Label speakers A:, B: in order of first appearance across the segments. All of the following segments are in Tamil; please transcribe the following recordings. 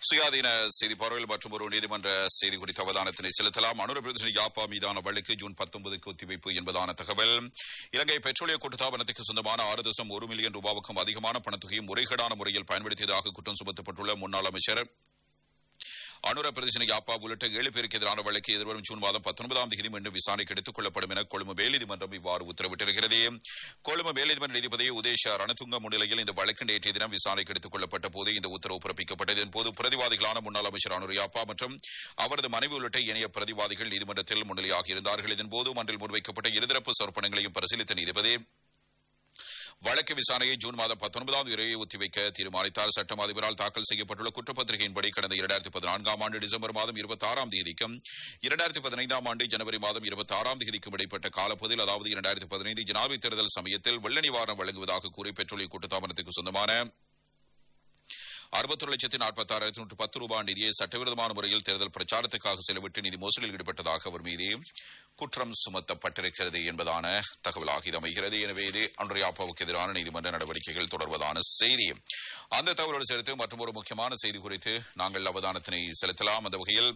A: சுயாதீன செய்தி பார்வையில் மற்றும் ஒரு நீதிமன்ற செய்தி குறித்த அவதானத்தினை செலுத்தலாம் அனுர பிரதேச யாப்பா மீதான வழக்கு ஜூன் பத்தொன்பதுக்கு ஒத்திவைப்பு என்பதான தகவல் இலங்கை பெட்ரோலிய கூட்டுத்தாபனத்துக்கு சொந்தமான ஆறு தசம் ஒரு மில்லியன் ரூபாவுக்கும் அதிகமான பணத்தொகையை முறைகேடான முறையில் பயன்படுத்தியதாக குற்றம் சுமத்தப்பட்டுள்ள முன்னாள் அமைச்சர் அனுர பிரதேசன யாப்பா உள்ளிட்ட ஏழு பேருக்கு எதிரான வழக்கு எதிர்வரும் ஜூன் மாதம் பத்தொன்பதாம் தேதி மீண்டும் விசாரணைக்கு எடுத்துக் கொள்ளப்படும் என கொழும்பு மேல்நீதிமன்றம் இவ்வாறு உத்தரவிட்டிருக்கிறது கொழும்பு மேல்நீதிமன்ற நீதிபதி உதேஷ ரணதுங்க முன்னிலையில் இந்த வழக்கு நேற்றைய தினம் விசாரணைக்கு எடுத்துக் கொள்ளப்பட்ட போது இந்த உத்தரவு பிறப்பிக்கப்பட்டது இதன்போது பிரதிவாதிகளான முன்னாள் அமைச்சர் அனுர யாப்பா மற்றும் அவரது மனைவி உள்ளிட்ட இணைய பிரதிவாதிகள் நீதிமன்றத்தில் முன்னிலையாக இருந்தார்கள் இதன்போது மன்றில் முன்வைக்கப்பட்ட இருதரப்பு சொற்பனங்களையும் பரிசீலித்த நீதிபதி வழக்கு விசாரணையை ஜூன் மாதம் பத்தொன்பதாம் தேதி ஒத்திவைக்க தீர்மானித்தார் சட்டம் அதிபரால் தாக்கல் செய்யப்பட்டுள்ள குற்றப்பத்திரிகையின்படி கடந்த இரண்டாயிரத்தி பதினான்காம் ஆண்டு டிசம்பர் மாதம் இருபத்தி ஆறாம் தேதிக்கும் இரண்டாயிரத்தி பதினைந்தாம் ஆண்டு ஜனவரி மாதம் இருபத்தி ஆறாம் தேதிக்கும் இடைப்பட்ட காலப்பகுதியில் அதாவது இரண்டாயிரத்தி பதினைந்து ஜனாதிபதி தேர்தல் சமயத்தில் வெள்ள நிவாரணம் வழங்குவதாக கூறி பெட்ரோலிய கூட்டுத்தாபனத்துக்கு சொந்தமான அறுபத்தொரு லட்சத்தி நாற்பத்தாறாயிரத்தி நூற்று பத்து ரூபாய் நிதியை சட்டவிரோதமான முறையில் தேர்தல் பிரச்சாரத்துக்காக செலவிட்டு நிதி மோசடியில் ஈடுபட்டதாக அவர் மீது குற்றம் சுமத்தப்பட்டிருக்கிறது என்பதான தகவலாக இது அமைகிறது எனவே இது அன்றையாப்பாவுக்கு எதிரான நீதிமன்ற நடவடிக்கைகள் தொடர்வதான செய்தி அந்த தகவலோடு சேர்த்து மற்றும் ஒரு முக்கியமான செய்தி குறித்து நாங்கள் அவதானத்தினை செலுத்தலாம் அந்த வகையில்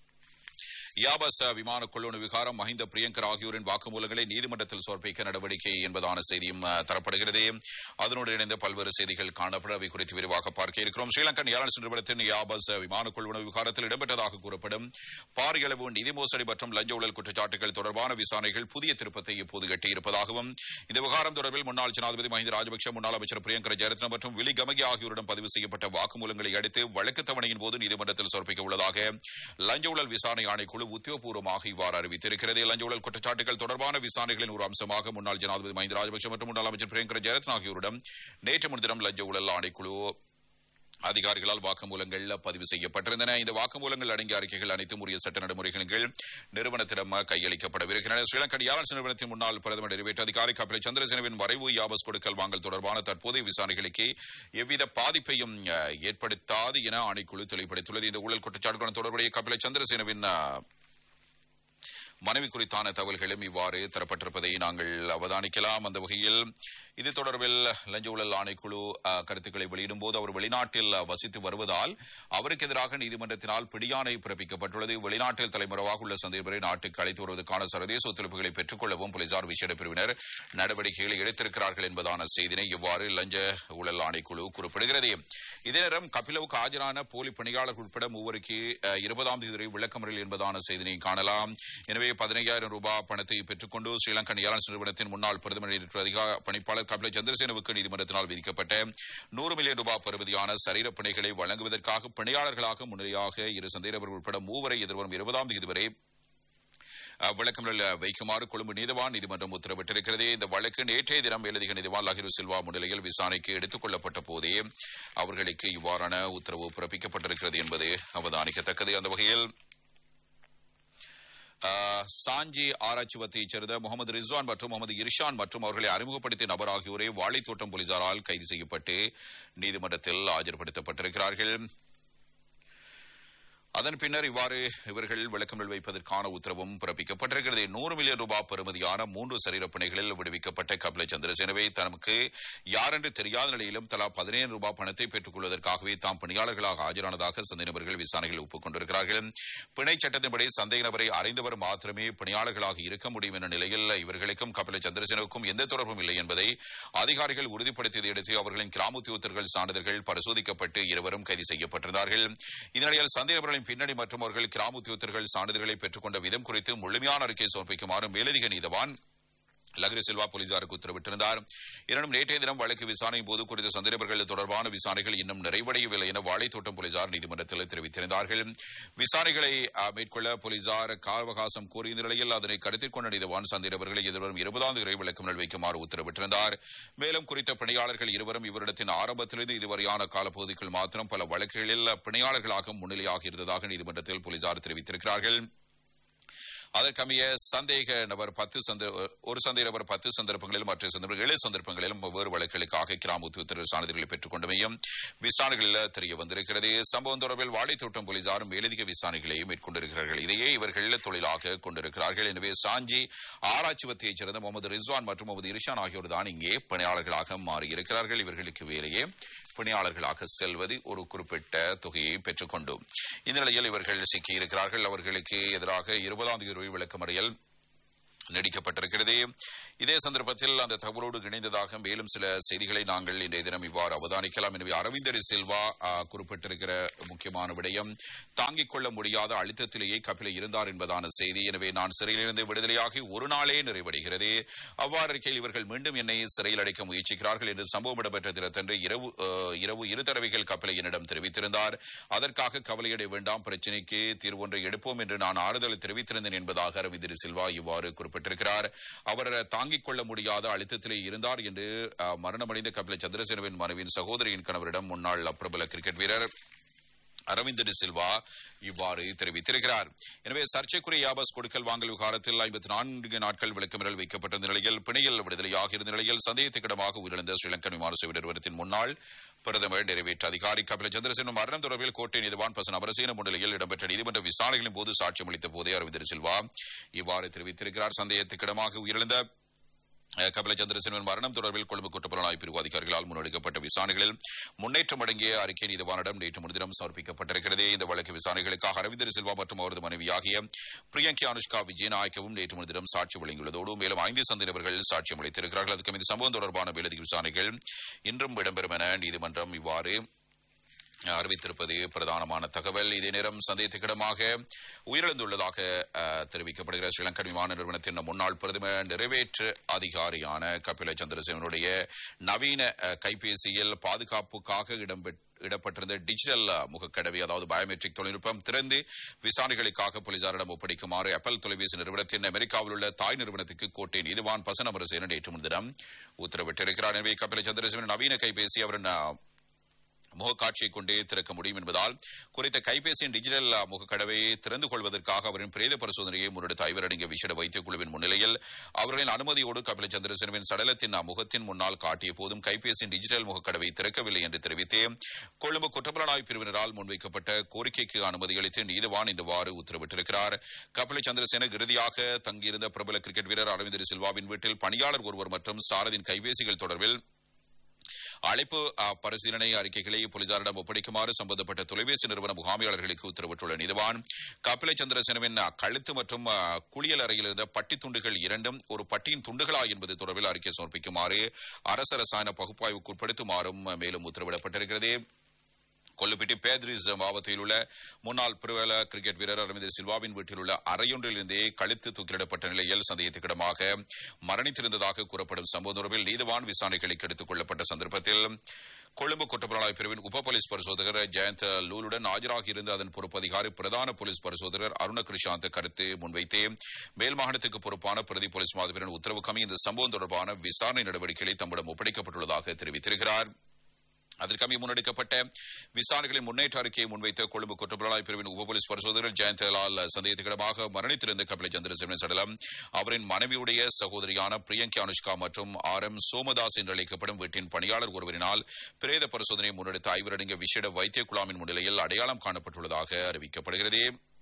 A: யாபஸ் விமான கொள்ளுணு விகாரம் மஹிந்த பிரியங்கர் ஆகியோரின் வாக்குமூலங்களை நீதிமன்றத்தில் சமர்ப்பிக்க நடவடிக்கை என்பதான செய்தியும் அஹ், தரப்படுகிறது அதனோடு இணைந்த பல்வேறு செய்திகள் காணப்பட அவை குறித்து விரிவாக பார்க்க இருக்கிறோம் ஸ்ரீலங்கன் ஏர்லைன்ஸ் நிறுவனத்தின் யாபஸ் விமான கொள்வனு விகாரத்தில் இடம்பெற்றதாக கூறப்படும் பாரியளவு நிதி மோசடி மற்றும் லஞ்ச ஊழல் குற்றச்சாட்டுகள் தொடர்பான விசாரணைகள் புதிய திருப்பத்தை இப்போது எட்டியிருப்பதாகவும் இந்த விவகாரம் தொடர்பில் முன்னாள் ஜனாதிபதி மஹிந்த ராஜபக்ஷ முன்னாள் அமைச்சர் பிரியங்கர ஜெயரத்ன மற்றும் விலி கமகி ஆகியோரிடம் பதிவு செய்யப்பட்ட வாக்குமூலங்களை அடுத்து வழக்கு தவணையின் போது நீதிமன்றத்தில் சமர்ப்பிக்க உள்ளதாக லஞ்ச ஊழல் விசாரணை ஆணைக்குழு உத்தியோகபூர்வமாக இவ்வாறு அறிவித்திருக்கிறது லஞ்ச ஊழல் குற்றச்சாட்டுகள் தொடர்பான விசாரணைகளின் ஒரு அம்சமாக முன்னாள் ஜனாதிபதி மஹிந்த ராஜபக்ஷ மற்றும் முன்னாள் அமைச்சர் பிரியங்கர ஜெயரத்ன ஆகியோரிடம் நேற்று முன்தினம் லஞ்ச ஊழல் ஆணைக்குழு அதிகாரிகளால் வாக்குமூலங்கள் பதிவு செய்யப்பட்டிருந்தன இந்த வாக்குமூலங்கள் அடங்கிய அறிக்கைகள் அனைத்தும் உரிய சட்ட நடைமுறைகளின் கீழ் நிறுவனத்திடம் கையளிக்கப்படவிருக்கின்றன ஸ்ரீலங்கன் ஏர்லைன்ஸ் நிறுவனத்தின் முன்னாள் பிரதமர் நிறைவேற்று அதிகாரி கபில சந்திரசேனவின் வரைவு யாபஸ் கொடுக்கல் வாங்கல் தொடர்பான தற்போதைய விசாரணைகளுக்கு எவ்வித பாதிப்பையும் அஹ், ஏற்படுத்தாது என ஆணைக்குழு தெளிவுபடுத்தியுள்ளது இந்த ஊழல் குற்றச்சாட்டுடன் தொடர்புடைய கபில சந்திரசேனவின் அஹ், மனைவி குறித்தான தகவல்களும் இவ்வாறு தரப்பட்டிருப்பதை நாங்கள் அவதானிக்கலாம் அந்த வகையில் இது தொடர்பில் லஞ்ச ஊழல் ஆணைக்குழு அஹ், கருத்துக்களை வெளியிடும் போது அவர் வெளிநாட்டில் அஹ், வசித்து வருவதால் அவருக்கு எதிராக நீதிமன்றத்தினால் பிடியாணை பிறப்பிக்கப்பட்டுள்ளது வெளிநாட்டில் தலைமுறைவாக உள்ள சந்தேகரை நாட்டுக்கு அழைத்து வருவதற்கான சர்வதேச ஒத்துழைப்புகளை பெற்றுக்கொள்ளவும் போலீசார் விசேட பிரிவினர் நடவடிக்கைகளை எடுத்திருக்கிறார்கள் என்பதான செய்தினை இவ்வாறு லஞ்ச ஊழல் ஆணைக்குழு குறிப்பிடுகிறது இதே நேரம் கபிலவுக்கு ஆஜரான போலி பணியாளர்கள் உட்பட மூவருக்கு அஹ், இருபதாம் தேதி வரை விளக்கமறியல் என்பதான செய்தினை காணலாம் எனவே பதினையாயிரம் ரூபாய் பணத்தை பெற்றுக்கொண்டு ஸ்ரீலங்கன் ஏர்லைன்ஸ் நிறுவனத்தின் முன்னாள் பிரதமர் நேற்று அதிகார பணிப்பாளர் கபில சந்திரசேனவுக்கு நீதிமன்றத்தினால் விதிக்கப்பட்ட நூறு மில்லியன் ரூபாய் பெறுமதியான சரீர பிணைகளை வழங்குவதற்காக பிணையாளர்களாக முன்னிலையாக இரு சந்தேகவர்கள் உட்பட மூவரை எதிர்வரும் இருபதாம் தேதி வரை அஹ், விளக்கமறியல் வைக்குமாறு கொழும்பு நீதவான் நீதிமன்றம் உத்தரவிட்டிருக்கிறது இந்த வழக்கு நேற்றைய தினம் மேலதிக நீதிவான் லஹிரு சில்வா முன்னிலையில் விசாரணைக்கு எடுத்துக் கொள்ளப்பட்ட போதே அவர்களுக்கு இவ்வாறான உத்தரவு பிறப்பிக்கப்பட்டிருக்கிறது என்பது அவதானிக்கத்தக்கது அந்த வகையில் ஆஹ், சாஞ்சி ஆராய்ச்சி வத்தையைச் சேர்ந்த முகமது ரிஸ்வான் மற்றும் முகமது இர்ஷான் மற்றும் அவர்களை அறிமுகப்படுத்திய நபர் ஆகியோரை வாழைத்தோட்டம் போலீசாரால் கைது செய்யப்பட்டு நீதிமன்றத்தில் ஆஜர்படுத்தப்பட்டிருக்கிறார்கள் அதன் பின்னர் இவ்வாறு இவர்கள் விளக்கங்கள் வைப்பதற்கான உத்தரவும் பிறப்பிக்கப்பட்டிருக்கிறது நூறு மில்லியன் ரூபாய் பெறுமதியான மூன்று சரீரப்பணிகளில் விடுவிக்கப்பட்ட கபில சந்திரசேனவை தனக்கு யாரென்று தெரியாத நிலையிலும் தலா பதினேழு ரூபாய் பணத்தை பெற்றுக் கொள்வதற்காகவே தாம் பணியாளர்களாக ஆஜரானதாக சந்தேக நபர்கள் விசாரணையில் ஒப்புக்கொண்டிருக்கிறார்கள் பிணை சட்டத்தின்படி சந்தேக நபரை அறிந்தவர் மாத்திரமே பணியாளர்களாக இருக்க முடியும் என்ற நிலையில் இவர்களுக்கும் கபில சந்திரசேனவுக்கும் எந்த தொடர்பும் இல்லை என்பதை அதிகாரிகள் உறுதிப்படுத்தியதை அடுத்து அவர்களின் கிராம உத்தியோகத்தர்கள் சான்றிதழ்கள் பரிசோதிக்கப்பட்டு இருவரும் கைது செய்யப்பட்டிருந்தார்கள் இதனிடையில் சந்தேக நபர்களின் பின்னணி மற்றும் அவர்கள் கிராம உத்தியோகத்தர்கள் சான்றிதழ்களை பெற்றுக்கொண்ட விதம் குறித்து முழுமையான அறிக்கை சமர்ப்பிக்குமாறு மேலதிக நீதவான் லக்ரி சில்வா போலீசாருக்கு உத்தரவிட்டிருந்தார் எனினும் நேற்றைய தினம் வழக்கு விசாரணையின் போது குறித்த சந்தேகர்கள் தொடர்பான விசாரணைகள் இன்னும் நிறைவடையவில்லை என வாழைத்தோட்டம் போலீசார் நீதிமன்றத்தில் தெரிவித்திருந்தார்கள் விசாரணைகளை அஹ், மேற்கொள்ள போலீசார் கால அவகாசம் கோரிய நிலையில் அதனை கருத்தில் கொண்ட நீதவான் சந்தேகவர்களை எதிர்வரும் இருபதாம் தேதி விளக்கம் வைக்குமாறு உத்தரவிட்டிருந்தார் மேலும் குறித்த பணியாளர்கள் இருவரும் இவரிடத்தின் ஆரம்பத்திலிருந்து இதுவரையான காலப்பகுதிக்குள் மாத்திரம் பல வழக்குகளில் பணியாளர்களாக முன்னிலையாக இருந்ததாக நீதிமன்றத்தில் போலீசார் தெரிவித்திருக்கிறார்கள் அதற்கமைய சந்தேக நபர் பத்து சந்த ஒரு சந்தேக நபர் பத்து சந்தர்ப்பங்களிலும் மற்ற சந்தர்ப்பங்கள் ஏழு சந்தர்ப்பங்களிலும் வெவ்வேறு வழக்குகளுக்காக கிராம உத்தியோகத்தர் சான்றிதழ்களை பெற்றுக் கொண்டமையும் விசாரணைகளில் தெரிய வந்திருக்கிறது சம்பவம் தொடர்பில் வாழைத்தோட்டம் போலீசாரும் மேலதிக விசாரணைகளை மேற்கொண்டிருக்கிறார்கள் இதையே இவர்கள் தொழிலாக கொண்டிருக்கிறார்கள் எனவே சாஞ்சி ஆராய்ச்சி வத்தியைச் சேர்ந்த முகமது ரிஸ்வான் மற்றும் முகமது இர்ஷான் ஆகியோர் தான் இங்கே பணியாளர்களாக மாறியிருக்கிறார்கள் இவர்களுக்கு வேலையே பிணையாளர்களாக செல்வது ஒரு குறிப்பிட்ட தொகையை பெற்றுக்கொண்டு இந்த நிலையில் இவர்கள் சிக்கியிருக்கிறார்கள் அவர்களுக்கு எதிராக இருபதாம் தேதி விளக்கமறியல் நீடிக்கப்பட்டிருக்கிறது இதே சந்தர்ப்பத்தில் அந்த தகவலோடு இணைந்ததாக மேலும் சில செய்திகளை நாங்கள் இன்றைய தினம் இவ்வாறு அவதானிக்கலாம் எனவே அரவிந்தர் சில்வா ஆ, குறிப்பிட்டிருக்கிற முக்கியமான விடயம் தாங்கிக் கொள்ள முடியாத அழுத்தத்திலேயே கபில இருந்தார் என்பதான செய்தி எனவே நான் சிறையிலிருந்து விடுதலையாகி ஒரு நாளே நிறைவடைகிறது அவ்வாறு இருக்கையில் இவர்கள் மீண்டும் என்னை சிறையில் அடைக்க முயற்சிக்கிறார்கள் என்று சம்பவம் இடம்பெற்ற தினத்தன்று இரவு ஆ, இரவு இரு தடவைகள் கபில என்னிடம் தெரிவித்திருந்தார் அதற்காக கவலையடைய வேண்டாம் பிரச்சினைக்கு தீர்வு ஒன்றை எடுப்போம் என்று நான் ஆறுதல் தெரிவித்திருந்தேன் என்பதாக அரவிந்தர் சில்வா இவ்வாறு குறிப்பிட்டிருக்கிறார் அவர் தாங்கிக் கொள்ள முடியாத அழுத்தத்திலே இருந்தார் என்று அஹ், மரணமடைந்த கபில சந்திரசேனவின் மனைவியின் சகோதரியின் கணவரிடம் முன்னாள் பிரபல கிரிக்கெட் வீரர் அரவிந்த் டி சில்வா இவ்வாறு தெரிவித்திருக்கிறார் எனவே சர்ச்சைக்குரிய யாபஸ் கொடுக்கல் வாங்கல் விவகாரத்தில் ஐம்பத்தி நான்கு நாட்கள் விளக்கமிரல் வைக்கப்பட்டிருந்த நிலையில் பிணையில் விடுதலையாக இருந்த நிலையில் சந்தேகத்துக்கிடமாக உயிரிழந்த ஸ்ரீலங்கன் விமான சேவை நிறுவனத்தின் முன்னாள் பிரதமர் நிறைவேற்ற அதிகாரி கபில சந்திரசேன மரணம் தொடர்பில் கோட்டை நீதிவான் பசன் அபரசேன முன்னிலையில் இடம்பெற்ற நீதிமன்ற விசாரணைகளின் போது சாட்சியம் அளித்த போதே அரவிந்த் டி சில்வா இவ்வாறு தெரிவித்திருக்கிறார் சந்தேகத்துக்கிடமாக உயிரிழந்த அஹ், கபில சந்திரசேனன் மரணம் தொடர்பில் கொழும்பு குற்றப்புலனாய்வு பிரிவு அதிகாரிகளால் முன்னெடுக்கப்பட்ட விசாரணைகளில் முன்னேற்றம் அடங்கிய அறிக்கை நீதிவானிடம் நேற்று முன்தினம் சமர்ப்பிக்கப்பட்டிருக்கிறது இந்த வழக்கு விசாரணைகளுக்காக அரவிந்தர் சில்வா மற்றும் அவரது மனைவியாகிய பிரியங்கி அனுஷ்கா விஜயநாயக்கவும் நேற்று முன்தினம் சாட்சி வழங்கியுள்ளதோடு மேலும் ஐந்து சந்தேகர்கள் சாட்சியம் அளித்திருக்கிறார்கள் அதுக்கும் இந்த சம்பவம் தொடர்பான மேலதிக விசாரணைகள் இன்றும் இடம்பெறும் என நீதிமன்றம் இவ்வாறு அறிவித்திருப்பது பிரதானமான தகவல் இதே நேரம் சந்தேகத்துக்கிடமாக உயிரிழந்துள்ளதாக அஹ், தெரிவிக்கப்படுகிற ஸ்ரீலங்கன் விமான நிறுவனத்தின் முன்னாள் பிரதம நிறைவேற்று அதிகாரியான கபில சந்திரசேவனுடைய நவீன அஹ், கைபேசியில் பாதுகாப்புக்காக இடம்பெற்ற இடப்பட்டிருந்த டிஜிட்டல் அஹ், முகக்கடவை அதாவது பயோமெட்ரிக் தொழில்நுட்பம் திறந்து விசாரணைகளுக்காக போலீசாரிடம் ஒப்படைக்குமாறு அப்பல் தொலைபேசி நிறுவனத்தின் அமெரிக்காவில் உள்ள தாய் நிறுவனத்துக்கு கோட்டை நீதிவான் பசன் அமரசேன நேற்று முன்தினம் உத்தரவிட்டிருக்கிறார் எனவே கபில சந்திரசேவன் நவீன கைபேசி அவரின் அஹ், முகக்காட்சியை கொண்டே திறக்க முடியும் என்பதால் குறித்த கைபேசியின் டிஜிட்டல் அஹ், முகக்கடவையை திறந்து கொள்வதற்காக அவரின் பிரேத பரிசோதனையை முன்னெடுத்த ஐவரடங்கிய விசேட வைத்திய குழுவின் முன்னிலையில் அவர்களின் அனுமதியோடு கபில சந்திரசேனவின் சடலத்தின் அஹ், முகத்தின் முன்னால் காட்டிய போதும் கைபேசியின் டிஜிட்டல் முகக்கடவை திறக்கவில்லை என்று தெரிவித்து கொழும்பு குற்றப்புலனாய்வு பிரிவினரால் முன்வைக்கப்பட்ட கோரிக்கைக்கு அனுமதி அளித்து நீதிவான் இந்தவாறு உத்தரவிட்டிருக்கிறார் கபில சந்திரசேன இறுதியாக தங்கியிருந்த பிரபல கிரிக்கெட் வீரர் அரவிந்தர் சில்வாவின் வீட்டில் பணியாளர் ஒருவர் மற்றும் சாரதின் கைபேசிகள் தொடர்பில் அழைப்பு அ, பரிசீலனை அறிக்கைகளை போலீசாரிடம் ஒப்படைக்குமாறு சம்பந்தப்பட்ட தொலைபேசி நிறுவன முகாமையாளர்களுக்கு உத்தரவிட்டுள்ள நீதிவான் கபில சந்திரசேனவின் அ, கழுத்து மற்றும் அ, குளியல் அறையில் இருந்த பட்டி துண்டுகள் இரண்டும் ஒரு பட்டியின் துண்டுகளா என்பது தொடர்பில் அறிக்கை சமர்ப்பிக்குமாறு அரச ரசாயன பகுப்பாய்வுக்கு உட்படுத்துமாறும் அ, மேலும் உத்தரவிடப்பட்டிருக்கிறது கொல்லுப்பிட்டி பேத்ரிஸ் மாவட்டத்தில் உள்ள முன்னாள் பிரபல கிரிக்கெட் வீரர் அரவிந்த் சில்வாவின் வீட்டில் உள்ள அறையொன்றிலிருந்தே கழுத்து தூக்கிலிடப்பட்ட நிலையில் சந்தேகத்துக்கிடமாக மரணித்திருந்ததாக கூறப்படும் சம்பவம் தொடர்பில் நீதிவான் விசாரணைகளுக்கு எடுத்துக் கொள்ளப்பட்ட சந்தர்ப்பத்தில் கொழும்பு குற்றப்புலனாய்வு பிரிவின் உப போலீஸ் பரிசோதகர் ஜெயந்த் லூலுடன் ஆஜராகி இருந்த அதன் பொறுப்பு அதிகாரி பிரதான போலீஸ் பரிசோதகர் அருண கிருஷாந்த் கருத்து முன்வைத்து மேல் மாகாணத்துக்கு பொறுப்பான பிரதி போலீஸ் மாதிபரின் உத்தரவுக்கமை இந்த சம்பவம் தொடர்பான விசாரணை நடவடிக்கைகளை தம்மிடம் ஒப்படைக்கப்பட்டுள்ளதாக தெரிவித்திருக்கிறார் அதற்கமைய முன்னெடுக்கப்பட்ட விசாரணைகளின் முன்னேற்ற அறிக்கையை முன்வைத்த கொழும்பு குற்றப்புலனாய்வு பிரிவின் உப போலீஸ் பரிசோதகர் ஜெயந்தலால் சந்தேகத்துக்கிடமாக மரணித்திருந்த கபில சந்திரசேனன் சடலம் அவரின் மனைவியுடைய சகோதரியான பிரியங்கா அனுஷ்கா மற்றும் ஆர் எம் சோமதாஸ் என்று அழைக்கப்படும் வீட்டின் பணியாளர் ஒருவரினால் பிரேத பரிசோதனை முன்னெடுத்த ஐவரடங்கிய விசேட வைத்திய குழாமின் முன்னிலையில் அடையாளம் காணப்பட்டுள்ளதாக அறிவிக்கப்படுகிறது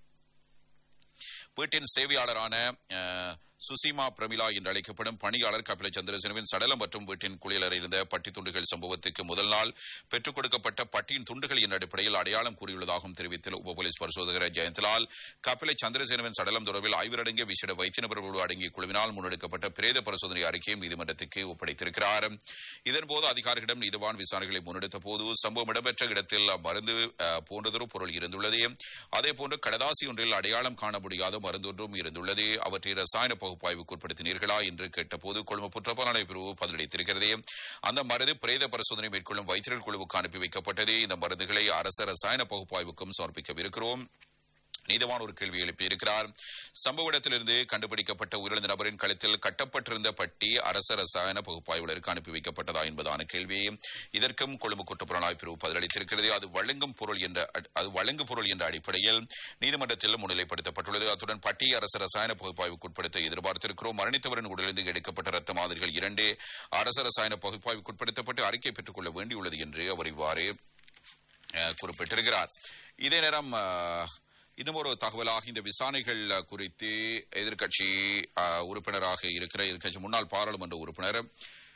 A: வீட்டின் சேவையாளரான அஹ், சுசீமா பிரமிளா என்று அழைக்கப்படும் பணியாளர் கபில சந்திரசேனவின் சடலம் மற்றும் வீட்டின் குளியலறையில் இருந்த பட்டி துண்டுகள் சம்பவத்துக்கு முதல் நாள் பெற்றுக் கொடுக்கப்பட்ட பட்டியின் துண்டுகள் என்ற அடிப்படையில் அடையாளம் கூறியுள்ளதாகவும் தெரிவித்த உப போலீஸ் பரிசோதகர் ஜெயந்த்லால் கபில சந்திரசேனவின் சடலம் தொடர்பில் ஆய்வரடங்கிய விசேட வைத்திய நிபுணர்களோடு அடங்கிய குழுவினால் முன்னெடுக்கப்பட்ட பிரேத பரிசோதனை அறிக்கையும் நீதிமன்றத்துக்கு ஒப்படைத்திருக்கிறார் இதன்போது அதிகாரிகளிடம் நீதிவான் விசாரணைகளை முன்னெடுத்த போது சம்பவம் இடம்பெற்ற இடத்தில் மருந்து அஹ், போன்றதொரு பொருள் இருந்துள்ளது அதேபோன்று கடதாசி ஒன்றில் அடையாளம் காண முடியாத மருந்தொன்றும் இருந்துள்ளது அவற்றை ரசாயன பகுப்பாய்வுக்கு உட்படுத்தினீர்களா என்று கேட்டபோது கொழும்பு குற்றப்புலனாய்வு பிரிவு பதிலளித்திருக்கிறது அந்த மருந்து பிரேத பரிசோதனை மேற்கொள்ளும் வைத்தியர் குழுவுக்கு அனுப்பி வைக்கப்பட்டது இந்த மருந்துகளை அரச ரசாயன பகுப்பாய்வுக்கும் சமர்ப்பிக்கவிருக்கிறோம் நீதிவான் ஒரு கேள்வி எழுப்பியிருக்கிறார் சம்பவ இடத்திலிருந்து கண்டுபிடிக்கப்பட்ட உயிரிழந்த நபரின் கழுத்தில் கட்டப்பட்டிருந்த பட்டி அரச ரசாயன பகுப்பாய்வாளருக்கு அனுப்பி வைக்கப்பட்டதா என்பதான கேள்வி இதற்கும் கொழும்பு குற்றப்புலனாய்வு பிரிவு பதிலளித்திருக்கிறது அது வழங்கும் பொருள் என்ற அது வழங்கு பொருள் என்ற அடிப்படையில் நீதிமன்றத்தில் முன்னிலைப்படுத்தப்பட்டுள்ளது அத்துடன் பட்டி அரசு ரசாயன பகுப்பாய்வுக்கு உட்படுத்த எதிர்பார்த்திருக்கிறோம் மரணித்தவரின் உடலிருந்து எடுக்கப்பட்ட ரத்த மாதிரிகள் இரண்டு அரசு ரசாயன பகுப்பாய்வுக்கு உட்படுத்தப்பட்டு அறிக்கை பெற்றுக் கொள்ள வேண்டியுள்ளது என்று அவர் இவ்வாறு அஹ், குறிப்பிட்டிருக்கிறார் இதே நேரம் அஹ், இன்னும் ஒரு தகவலாக இந்த விசாரணைகள் அஹ், குறித்து எதிர்க்கட்சி அஹ், உறுப்பினராக இருக்கிற எதிர்க்கட்சி முன்னாள் பாராளுமன்ற உறுப்பினர்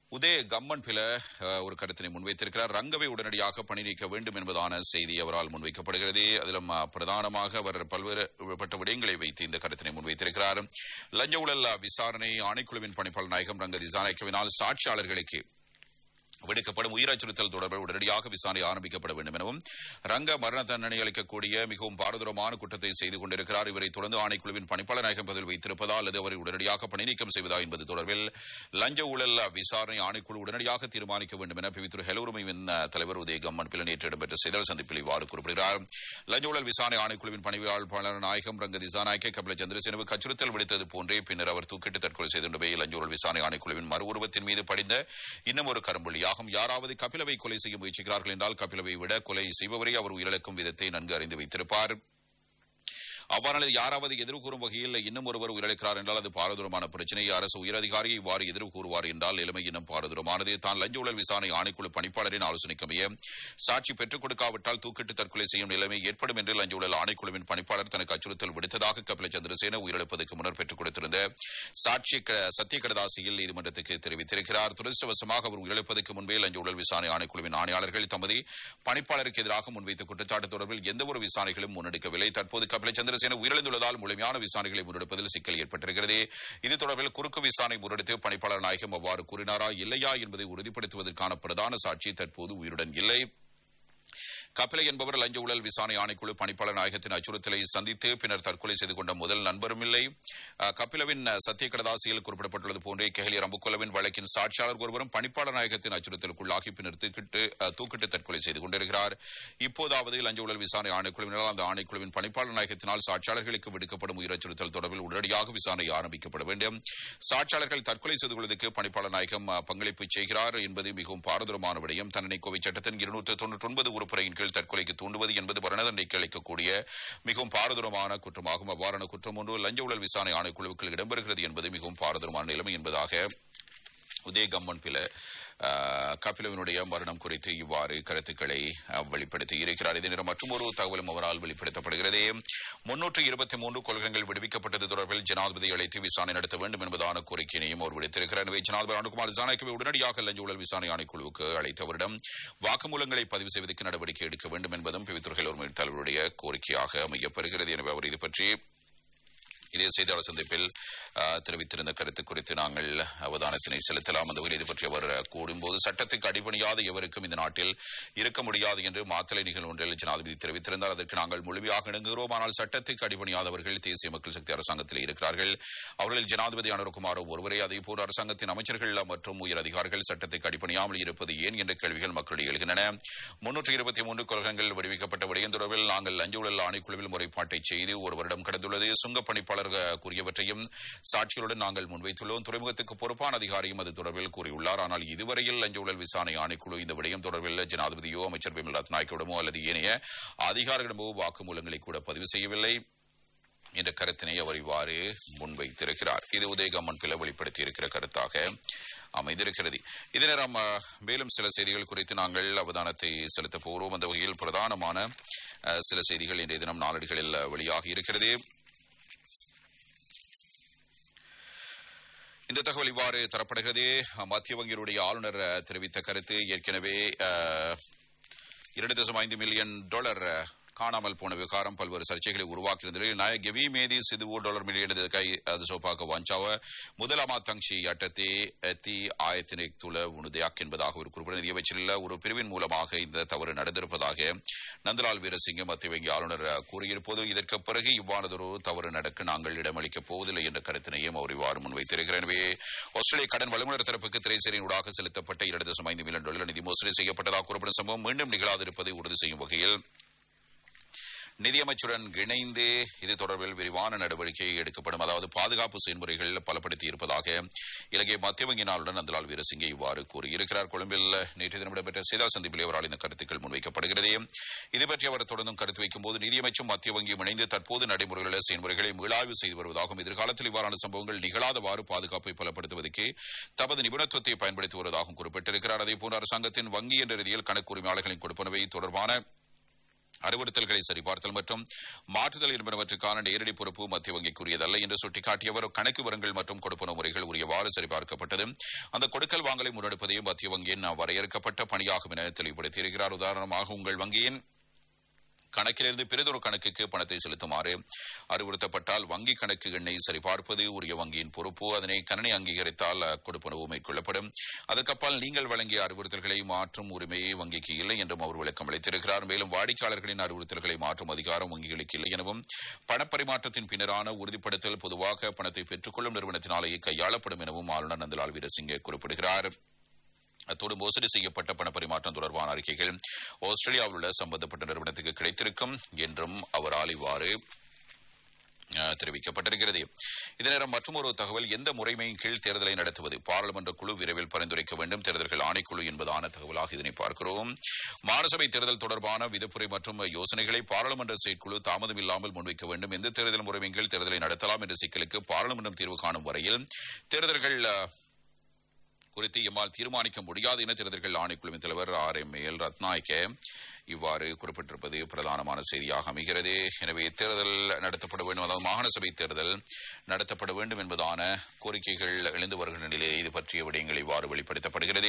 A: உதய கம்மன் பில அஹ், ஒரு கருத்தினை முன்வைத்திருக்கிறார் ரங்கவை உடனடியாக பணி நீக்க வேண்டும் என்பதான செய்தி அவரால் முன்வைக்கப்படுகிறது அதிலும் அஹ், பிரதானமாக அவர் பல்வேறுபட்ட விடயங்களை வைத்து இந்த கருத்தினை முன்வைத்திருக்கிறார் லஞ்ச ஊழல் விசாரணை ஆணைக்குழுவின் பணிப்பாளர் நாயகம் ரங்க திசாநாயக்கவினால் சாட்சியாளர்களுக்கு விடுக்கப்படும் உயிர் அச்சுறுத்தல் தொடர்பில் உடனடியாக விசாரணை ஆரம்பிக்கப்பட வேண்டும் எனவும் ரங்க மரண தண்டனை அளிக்கக்கூடிய மிகவும் பாரதூரமான குற்றத்தை செய்து கொண்டிருக்கிறார் இவரை தொடர்ந்து ஆணைக்குழுவின் பணிப்பாளர் நாயகம் பதில் வைத்திருப்பதா அல்லது அவரை உடனடியாக பணி நீக்கம் செய்வதா என்பது தொடர்பில் லஞ்ச ஊழல் விசாரணை ஆணைக்குழு உடனடியாக தீர்மானிக்க வேண்டும் என பிவித்துறை ஹெலோருமையின் தலைவர் உதய கம்மன் பிள்ளை நேற்று இடம்பெற்ற செய்தல் சந்திப்பில் இவ்வாறு குறிப்பிடுகிறார் லஞ்ச ஊழல் விசாரணை ஆணைக்குழுவின் பணியாளர் நாயகம் ரங்க திசாநாயக்க கபில சந்திரசேனவுக்கு அச்சுறுத்தல் விடுத்தது போன்றே பின்னர் அவர் தூக்கிட்டு தற்கொலை செய்து கொண்டவை லஞ்ச ஊழல் விசாரணை ஆணைக்குழுவின் மறு உருவத்தின் மீது படிந்த இன்னும் ஒரு கரும்புள்ளியாகும் யாராவது கபிலவை கொலை செய்ய முயற்சிக்கிறார்கள் என்றால் கபிலவை விட கொலை செய்பவரை அவர் உயிரிழக்கும் விதத்தை நன்கு அறிந்து வைத்திருப்பார் அவ்வாறான யாராவது எதிர்வு கூறும் வகையில் இன்னும் ஒருவர் உயிரிழக்கிறார் என்றால் அது பாரதூரமான பிரச்சனை அரசு உயரதிகாரி இவ்வாறு எதிர்வு கூறுவார் என்றால் நிலைமை இன்னும் பாரதூரமானது தான் லஞ்ச ஊழல் விசாரணை ஆணைக்குழு பணிப்பாளரின் ஆலோசனைக்கமைய சாட்சி பெற்றுக் கொடுக்காவிட்டால் தூக்கிட்டு தற்கொலை செய்யும் நிலைமை ஏற்படும் என்று லஞ்ச ஊழல் ஆணைக்குழுவின் பணிப்பாளர் தனக்கு அச்சுறுத்தல் விடுத்ததாக கபில சந்திரசேன உயிரிழப்பதற்கு முன்னர் பெற்றுக் கொடுத்திருந்த சாட்சி க- சத்திய கடதாசியில் நீதிமன்றத்துக்கு தெரிவித்திருக்கிறார் துரதிருஷ்டவசமாக அவர் உயிரிழப்பதற்கு முன்பே லஞ்ச ஊழல் விசாரணை ஆணைக்குழுவின் ஆணையாளர்கள் தமது பணிப்பாளருக்கு எதிராக முன்வைத்த குற்றச்சாட்டு தொடர்பில் எந்தவொரு விசாரணைகளும் முன்னெடுக்கவில்லை தற்போது கபில சந்திரசேன உயிரிழந்துள்ளதால் முழுமையான விசாரணைகளை முன்னெடுப்பதில் சிக்கல் ஏற்பட்டிருக்கிறது இது தொடர்பில் குறுக்கு விசாரணை முன்னெடுத்து பணிப்பாளர் நாயகம் அவ்வாறு கூறினாரா இல்லையா என்பதை உறுதிப்படுத்துவதற்கான பிரதான சாட்சி தற்போது உயிருடன் இல்லை கபிலை என்பவர் லஞ்ச ஊழல் விசாரணை ஆணைக்குழு பணிப்பாளர் நாயகத்தின் அச்சுறுத்தலை சந்தித்து பின்னர் தற்கொலை செய்து கொண்ட முதல் நண்பரும் இல்லை அஹ், கபிலவின் அஹ், சத்திய கடதாசியில் குறிப்பிடப்பட்டுள்ளது போன்றே கெஹலி ரம்புக்கொலவின் வழக்கின் சாட்சியாளர் ஒருவரும் பணிப்பாளர் நாயகத்தின் அச்சுறுத்தலுக்குள்ளாகி பின்னர் தூக்கிட்டு அஹ், தூக்கிட்டு தற்கொலை செய்து கொண்டிருக்கிறார் இப்போதாவது லஞ்ச ஊழல் விசாரணை ஆணைக்குழுவினால் அந்த ஆணைக்குழுவின் பணிப்பாளர் நாயகத்தினால் சாட்சியாளர்களுக்கு விடுக்கப்படும் உயிர் அச்சுறுத்தல் தொடர்பில் உடனடியாக விசாரணை ஆரம்பிக்கப்பட வேண்டும் சாட்சியாளர்கள் தற்கொலை செய்து கொள்வதற்கு பணிப்பாளர் நாயகம் அஹ், பங்களிப்பு செய்கிறார் என்பது மிகவும் பாரதூரமான விடயம் தண்டனை கோவை சட்டத்தின் இருநூற்று தொன்னூற்றி ஒன்பது உறுப்புறையின் கீழ் தற்கொலைக்கு தூண்டுவது என்பது மரண தண்டனைக்கு அளிக்கக்கூடிய மிகவும் பாரதூரமான குற்றமாகும் அவ்வாறான குற்றம் ஒன்று லஞ்ச ஊழல் விசாரணை ஆணைக்குழுவுக்குள் இடம்பெறுகிறது என்பது மிகவும் பாரதூரமான நிலைமை என்பதாக உதய கம்மன் பில அஹ், கபிலவினுடைய மரணம் குறித்து இவ்வாறு கருத்துக்களை அஹ், வெளிப்படுத்தி இருக்கிறார் இதே நேரம் மற்றும் ஒரு தகவலும் அவரால் வெளிப்படுத்தப்படுகிறது முன்னூற்று இருபத்தி மூன்று கொள்கைகள் விடுவிக்கப்பட்டது தொடர்பில் ஜனாதிபதி அழைத்து விசாரணை நடத்த வேண்டும் என்பதான கோரிக்கையினையும் அவர் விடுத்திருக்கிறார் எனவே ஜனாதிபதி அனுகுமார் ஜானகிவை உடனடியாக லஞ்ச ஊழல் விசாரணை ஆணைக்குழுவுக்கு அழைத்தவரிடம் வாக்குமூலங்களை பதிவு செய்வதற்கு நடவடிக்கை எடுக்க வேண்டும் என்பதும் பிவித்துறைகள் ஒரு தலைவருடைய கோரிக்கையாக அமையப்பெறுகிறது எனவே அவர் இது பற்றி இதே செய்தியாளர் சந்திப்பில் அஹ், தெரிவித்திருந்த கருத்து குறித்து நாங்கள் அவதானத்தினை செலுத்தலாம் அந்த வகையில் இது பற்றி அவர் கூடும்போது சட்டத்துக்கு அடிபணியாத எவருக்கும் இந்த நாட்டில் இருக்க முடியாது என்று மாத்தலை நிகழ்வு ஒன்றில் ஜனாதிபதி தெரிவித்திருந்தார் அதற்கு நாங்கள் முழுமையாக இணங்குகிறோம் ஆனால் சட்டத்துக்கு அடிபணியாதவர்கள் தேசிய மக்கள் சக்தி அரசாங்கத்தில் இருக்கிறார்கள் அவர்களில் ஜனாதிபதி அனுரகுமாரோ ஒருவரே அதேபோல் அரசாங்கத்தின் அமைச்சர்கள் மற்றும் உயர் அதிகாரிகள் சட்டத்துக்கு அடிபணியாமல் இருப்பது ஏன் என்ற கேள்விகள் மக்களிடையே எழுகின்றன முன்னூற்று இருபத்தி மூன்று கொள்கைகள் விடுவிக்கப்பட்ட விடயம் தொடர்பில் நாங்கள் லஞ்ச ஊழல் ஆணைக்குழுவில் முறைப்பாட்டை செய்து ஒரு வருடம் கடந்துள்ளது சுங்க பணிப்பாளர் அஹ், கூறியவற்றையும் சாட்சிகளுடன் நாங்கள் முன்வைத்துள்ளோம் துறைமுகத்துக்கு பொறுப்பான அதிகாரியும் அது தொடர்பில் கூறியுள்ளார் ஆனால் இதுவரையில் லஞ்ச ஊழல் விசாரணை ஆணைக்குழு இந்த விடயம் தொடர்பில் ஜனாதிபதியோ அமைச்சர் பிமல்நாத் நாயக்கிடமோ அல்லது ஏனைய அதிகாரிகளிடமோ வாக்குமூலங்களை கூட பதிவு செய்யவில்லை என்ற கருத்தினை அவர் இவ்வாறு முன்வைத்திருக்கிறார் இது உதயகம்மன் பில வெளிப்படுத்தி இருக்கிற கருத்தாக அமைந்திருக்கிறது இதே நேரம் அஹ், மேலும் சில செய்திகள் குறித்து நாங்கள் அவதானத்தை செலுத்த போகிறோம் அந்த வகையில் பிரதானமான அஹ், சில செய்திகள் இன்றைய தினம் நாளடிகளில் வெளியாகி இருக்கிறது இந்த தகவல் இவ்வாறு தரப்படுகிறது மத்திய வங்கியினுடைய ஆளுநர் அஹ், தெரிவித்த கருத்து ஏற்கனவே அஹ், இரண்டு தசம் ஐந்து மில்லியன் டாலர் அஹ், காணாமல் போன விவகாரம் பல்வேறு சர்ச்சைகளை உருவாக்கியிருந்த நிலையில் நாய ಗೆವಿ ಮೇದಿ ಸಿದುವು ಡಾಲರ್ ಮಿಲಿಯನ್ ಕೈ ಅದು ಸೋಪಾಕ ವಂಚಾವ முதல் அமாத்தங்சி அட்டத்தை எத்தி ஆயத்தினை துள உணுதையாக் என்பதாக ஒரு குறிப்பிட்ட நிதியமைச்சரில் ஒரு பிரிவின் மூலமாக இந்த தவறு நடந்திருப்பதாக நந்தலால் வீரசிங்க மத்திய வங்கி ஆளுநர் அஹ், கூறியிருப்பது இதற்கு பிறகு இவ்வாறதொரு தவறு நடக்க நாங்கள் இடமளிக்கப் போவதில்லை என்ற கருத்தினையும் அவர் இவ்வாறு முன்வைத்திருக்கிறார் எனவே ஆஸ்திரேலிய கடன் வல்லுநர் தரப்புக்கு திரைசேரியினூடாக செலுத்தப்பட்ட இரண்டு தசம் ஐந்து மில்லியன் டாலர் நிதி மோசடி செய்யப்பட்டதாக கூறப்படும் சம்பவம் மீண்டும் நிகழாதிருப்பதை உறுதி செய்யும் வகையில் நிதியமைச்சுடன் இணைந்து இது தொடர்பில் விரிவான நடவடிக்கை எடுக்கப்படும் அதாவது பாதுகாப்பு செயல்முறைகள் பலப்படுத்தி இருப்பதாக இலங்கை மத்திய வங்கி நாளுடன் நந்தலால் வீரசிங்கே இவ்வாறு கூறியிருக்கிறார் கொழும்பில் நேற்று தினம் இடம்பெற்ற செய்தியாளர் சந்திப்பில் அவரால் இந்த கருத்துக்கள் முன்வைக்கப்படுகிறது இது பற்றி அவர் தொடர்ந்தும் கருத்து வைக்கும்போது நிதியமைச்சும் மத்திய வங்கியும் இணைந்து தற்போது நடைமுறையில் செயல்முறைகளை மீளாய்வு செய்து வருவதாகவும் எதிர்காலத்தில் இவ்வாறான சம்பவங்கள் நிகழாதவாறு பாதுகாப்பை பலப்படுத்துவதற்கு தமது நிபுணத்துவத்தை பயன்படுத்தி வருவதாகவும் குறிப்பிட்டிருக்கிறார் அதேபோன்று அரசாங்கத்தின் வங்கி என்ற ரீதியில் கணக்கு உரிமையாளர்களின் கொடுப்பனவை தொடர்பான அறிவுறுத்தல்களை சரிபார்த்தல் மற்றும் மாற்றுதல் என்பனவற்றுக்கான நேரடி பொறுப்பு மத்திய வங்கிக்குரியதல்ல என்று சுட்டிக்காட்டியவர் கணக்கு விவரங்கள் மற்றும் கொடுப்பன முறைகள் உரியவாறு சரிபார்க்கப்பட்டது அந்த கொடுக்கல் வாங்கலை முன்னெடுப்பதையும் மத்திய வங்கியின் வரையறுக்கப்பட்ட பணியாகும் என தெளிவுபடுத்தியிருக்கிறார் உதாரணமாக உங்கள் வங்கியின் கணக்கிலிருந்து பிறிதொரு கணக்குக்கு பணத்தை செலுத்துமாறு அறிவுறுத்தப்பட்டால் வங்கி கணக்கு எண்ணை சரிபார்ப்பது உரிய வங்கியின் பொறுப்பு அதனை கணனி அங்கீகரித்தால் கொடுப்பனவு மேற்கொள்ளப்படும் அதற்கப்பால் நீங்கள் வழங்கிய அறிவுறுத்தல்களை மாற்றும் உரிமையை வங்கிக்கு இல்லை என்றும் அவர் விளக்கம் அளித்திருக்கிறார் மேலும் வாடிக்கையாளர்களின் அறிவுறுத்தல்களை மாற்றும் அதிகாரம் வங்கிகளுக்கு இல்லை எனவும் பணப்பரிமாற்றத்தின் பின்னரான உறுதிப்படுத்தல் பொதுவாக பணத்தை பெற்றுக்கொள்ளும் நிறுவனத்தினாலேயே கையாளப்படும் எனவும் ஆளுநர் நந்தலால் வீரசிங்கே குறிப்பிடுகிறார் அத்தோடு மோசடி செய்யப்பட்ட பண பரிமாற்றம் தொடர்பான அறிக்கைகள் ஆஸ்திரேலியாவில் உள்ள சம்பந்தப்பட்ட நிறுவனத்துக்கு கிடைத்திருக்கும் என்றும் அவரால் இவ்வாறு தெரிவிக்கப்பட்டிருக்கிறது இதே நேரம் மற்றொரு தகவல் எந்த முறைமையின் கீழ் தேர்தலை நடத்துவது பாராளுமன்ற குழு விரைவில் பரிந்துரைக்க வேண்டும் தேர்தல்கள் ஆணைக்குழு என்பதான தகவலாக இதனை பார்க்கிறோம் மாநசபை தேர்தல் தொடர்பான விதிப்புரை மற்றும் யோசனைகளை பாராளுமன்ற செயற்குழு தாமதம் இல்லாமல் முன்வைக்க வேண்டும் எந்த தேர்தல் முறைமையின் கீழ் தேர்தலை நடத்தலாம் என்ற சிக்கலுக்கு பாராளுமன்றம் தீர்வு காணும் வரையில் தேர்தல்கள் குறித்து எம்மால் தீர்மானிக்க முடியாது என தேர்தல்கள் ஆணைக்குழுவின் தலைவர் ஆர் எம் எல் ரத்நாயக்க இவ்வாறு குறிப்பிட்டிருப்பது பிரதானமான செய்தியாக அமைகிறது எனவே தேர்தல் நடத்தப்பட வேண்டும் அதாவது மாகாண சபை தேர்தல் நடத்தப்பட வேண்டும் என்பதான கோரிக்கைகள் எழுந்து வருகின்ற நிலையில் இது பற்றிய விடயங்கள் இவ்வாறு வெளிப்படுத்தப்படுகிறது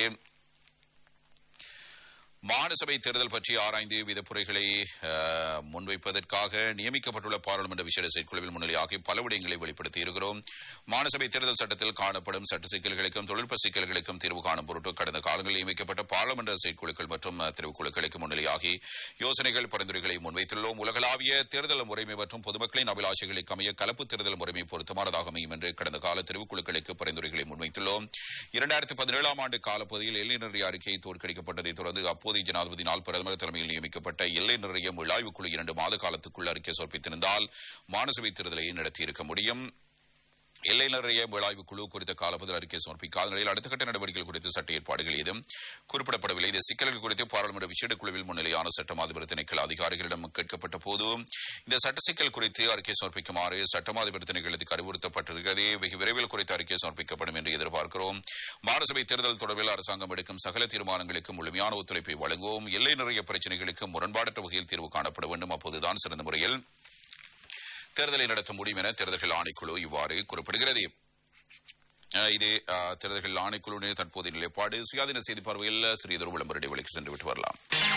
A: மாகாண சபை தேர்தல் பற்றி ஆராய்ந்து விதப்புரைகளை முன்வைப்பதற்காக நியமிக்கப்பட்டுள்ள பாராளுமன்ற விசேட செயற்குழுவில் முன்னிலையாகி பல விடயங்களை வெளிப்படுத்தி இருக்கிறோம் மாகாண சபை தேர்தல் சட்டத்தில் காணப்படும் சட்ட சிக்கல்களுக்கும் தொழில்நுட்ப சிக்கல்களுக்கும் தீர்வு காணும் பொருட்டு கடந்த காலங்களில் நியமிக்கப்பட்ட பாராளுமன்ற செயற்குழுக்கள் மற்றும் தெரிவுக்குழுக்களுக்கு முன்னிலையாகி யோசனைகள் பரிந்துரைகளை முன்வைத்துள்ளோம் உலகளாவிய தேர்தல் முறைமை மற்றும் பொதுமக்களின் அபிலாஷைகளுக்கு அமைய கலப்பு தேர்தல் முறைமை பொருத்தமானதாக அமையும் என்று கடந்த கால தெரிவுக்குழுக்களுக்கு பரிந்துரைகளை முன்வைத்துள்ளோம் இரண்டாயிரத்தி பதினேழாம் ஆண்டு காலப்பகுதியில் எல்லை நிறைய அறிக்கை தோற்கடிக்கப்பட்டதை தொடர்ந்து அப்போதைய ஜனாதிபதி நாள் பிரதமர் தலைமையில் நியமிக்கப்பட்ட எல்லை நிறைய ஆய்வுக்குழு இரண்டு மாத காலத்துக்குள் அறிக்கை சமர்ப்பித்திருந்தால் மாநசபை தேர்தலை நடத்தியிருக்க முடியும் எல்லை நிறைய வேளாய்வு குழு குறித்த காலப்பதில் அறிக்கை சமர்ப்பிக்காத நிலையில் அடுத்த கட்ட நடவடிக்கைகள் குறித்து சட்ட ஏற்பாடுகள் ஏதும் குறிப்பிடப்படவில்லை இந்த சிக்கல்கள் குறித்து பாராளுமன்ற விசேட குழுவில் முன்னிலையான சட்டம் அதிபர் திணைக்கள அதிகாரிகளிடம் கேட்கப்பட்ட போது இந்த சட்ட சிக்கல் குறித்து அறிக்கை சமர்ப்பிக்குமாறு சட்டம் அதிபர் திணைக்களத்துக்கு அறிவுறுத்தப்பட்டிருக்கிறது வெகு விரைவில் குறித்த அறிக்கை சமர்ப்பிக்கப்படும் என்று எதிர்பார்க்கிறோம் மாநசபை தேர்தல் தொடர்பில் அரசாங்கம் எடுக்கும் சகல தீர்மானங்களுக்கு முழுமையான ஒத்துழைப்பை வழங்குவோம் எல்லை நிறைய பிரச்சனைகளுக்கு முரண்பாடற்ற வகையில் தீர்வு காணப்பட வேண்டும் அப்போதுதான் சிறந்த முறையில் தேர்தலை நடத்த முடியும் என தேர்தல்கள் ஆணைக்குழு இவ்வாறு குறிப்பிடுகிறது இது தேர்தல்கள் ஆணைக்குழுவின் தற்போதைய நிலைப்பாடு சுயாதீன செய்தி பார்வையில் சிறியதொரு விளம்பர இடைவெளிக்கு சென்று விட்டு வரலாம்